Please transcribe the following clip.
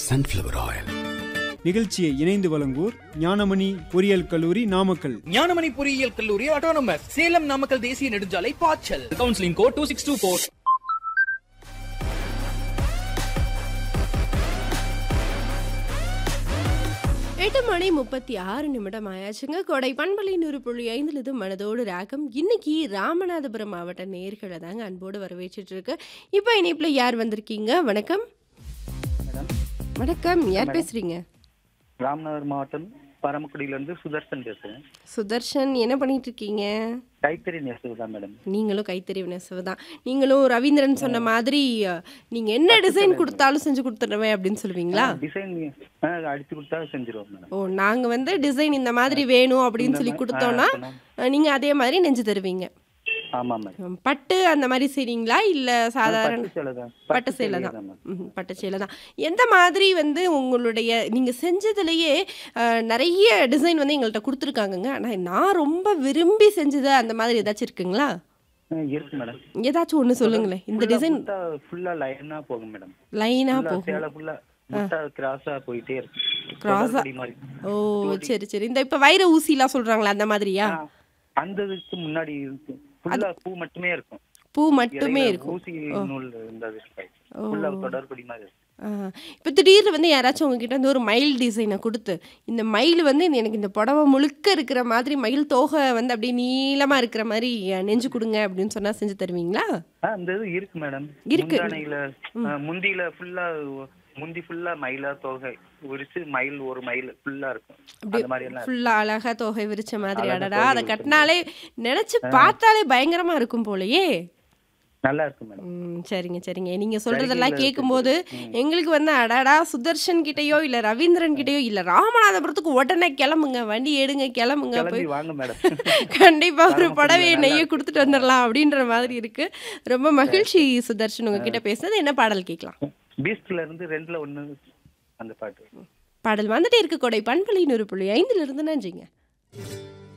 sunflower oil. நிகழ்ச்சியை இணைந்து வழங்குவோர் ஞானமணி பொறியியல் கல்லூரி நாமக்கல் ஞானமணி பொறியியல் கல்லூரி ஆட்டோனமஸ் சேலம் நாமக்கல் தேசிய நெடுஞ்சாலை பாய்ச்சல் counselling code two six two four எட்டு மணி முப்பத்தி ஆறு நிமிடம் ஆயாச்சுங்க கொடை பண்பலை நூறு புள்ளி ஐந்துல இது மனதோடு ராகம் இன்னைக்கு ராமநாதபுரம் மாவட்ட நேர்களை தாங்க அன்போடு வரவேற்றுட்டு இருக்கு இப்போ இணைப்புல யார் வந்திருக்கீங்க வணக்கம் வணக்கம் யார் பேசுறீங்க ராமநாதர் மாவட்டம் பரமக்குடியிலேருந்து சுதர்சன் பேசுகிறேன் சுதர்ஷன் என்ன பண்ணிட்டு இருக்கீங்க கைத்தறி நெசவு தான் மேடம் நீங்களும் கைத்தறி நெசவு தான் நீங்களும் ரவீந்திரன் சொன்ன மாதிரி அஹ், நீங்க என்ன டிசைன் கொடுத்தாலும் செஞ்சு கொடுத்துருவேன் அப்படின்னு சொல்லுவீங்களா டிசைன் அடிச்சு கொடுத்தா செஞ்சிருவோம் மேடம் ஓ நாங்க வந்து டிசைன் இந்த மாதிரி வேணும் அப்படின்னு சொல்லி கொடுத்தோம்னா அஹ், நீங்க அதே மாதிரி நெஞ்சு தருவீங்க ஆமாம் மேடம் உம், பட்டு அந்த மாதிரி செய்றீங்களா இல்ல சாதாரண பட்டு சேலை தான் பட்டு சேலை தான் தான் மேடம். ம்ஹும், பட்டு சேலை தான் எந்த மாதிரி வந்து உங்களுடைய நீங்க செஞ்சதுலயே அஹ், நிறைய டிசைன் வந்து எங்கள்கிட்ட கொடுத்துருக்காங்கங்க ஆனா நான் ரொம்ப விரும்பி செஞ்சது அந்த மாதிரி ஏதாச்சும் இருக்குங்களா ஆ, இருக்கு மேடம் ஏதாச்சும் ஒண்ணு சொல்லுங்களேன் இந்த டிசைன் ஃபுல்லா லைனா போகும் மேடம் லைனா ஃபுல்லா போகும் சேலை ஃபுல்லா முட்டா கிராஸா போயிட்டே இருக்கு Cross-ஆ? தொடர்படி மாதிரி ஓ சரி சரி இந்த இப்ப வைர ஊசிலாம் சொல்றாங்களா அந்த மாதிரியா ஆ, அந்த இதுக்கு முன்னாடி இருக்கு ஃபுல்லா பூ மட்டுமே இருக்கும் பூ மட்டுமே இடையில இருக்கும் ஊசி நூல் இருந்தது ஃபுல்லா தொடர்படி மாதிரி இருக்கும் ஆ, இப்போ திடீர்னு வந்து யாராச்சும் உங்ககிட்ட வந்து ஒரு மயில் டிசைனை கொடுத்து இந்த மயில் வந்து இந்த- எனக்கு இந்த புடவை முழுக்க இருக்கிற மாதிரி மயில் தோகை வந்து அப்படியே நீளமா இருக்கிற மாதிரி அஹ், நெஞ்சு கொடுங்க அப்படின்னு சொன்னா செஞ்சு தருவீங்களா ஆ, அந்த இது இருக்கு மேடம் இருக்கு. முந்தானையில ஆ, முந்தியில ஃபுல்லா முந்தி ஃபுல்லா மயிலா தொகை விரிச்சு மயில் ஒரு மயில் ஃபுல்லா இருக்கும் அந்த மாதிரி எல்லாம் ஃபுல்லா அழகா தொகை விரிச்ச மாதிரி அழகா அடடா தொகை அதை விரிச்ச கட்டினாலே நினைச்சு பார்த்தாலே பயங்கரமா இருக்கும் போலயே நல்லா இருக்கு மேடம் ம், சரிங்க சரிங்க நீங்க சொல்றதெல்லாம் கேட்கும்போது எங்களுக்கு வந்து அடடா சுதர்ஷன் கிட்டயோ இல்ல ரவீந்திரன் கிட்டயோ இல்ல ராமநாதபுரத்துக்கு உடனே கிளம்புங்க வண்டி எடுங்க கிளம்புங்க போய் கிளம்பி வாங்க மேடம் கண்டிப்பா ஒரு தரமபுரியில புடவையை நல்லா நெய்ய கொடுத்துட்டு வந்துடலாம் அப்படின்ற மாதிரி இருக்கு ரொம்ப மகிழ்ச்சி சுதர்ஷன் உங்ககிட்ட பேசுனது என்ன பாடல் கேட்கலாம் பீஸ்ட்ல இருந்து ரெண்டுல ஒண்ணு அந்த பாட்டு பாடல் வந்துட்டே இருக்கு கொடை பண்பலின் ஒரு புள்ளி ஐந்துல இருந்து நன்றிங்க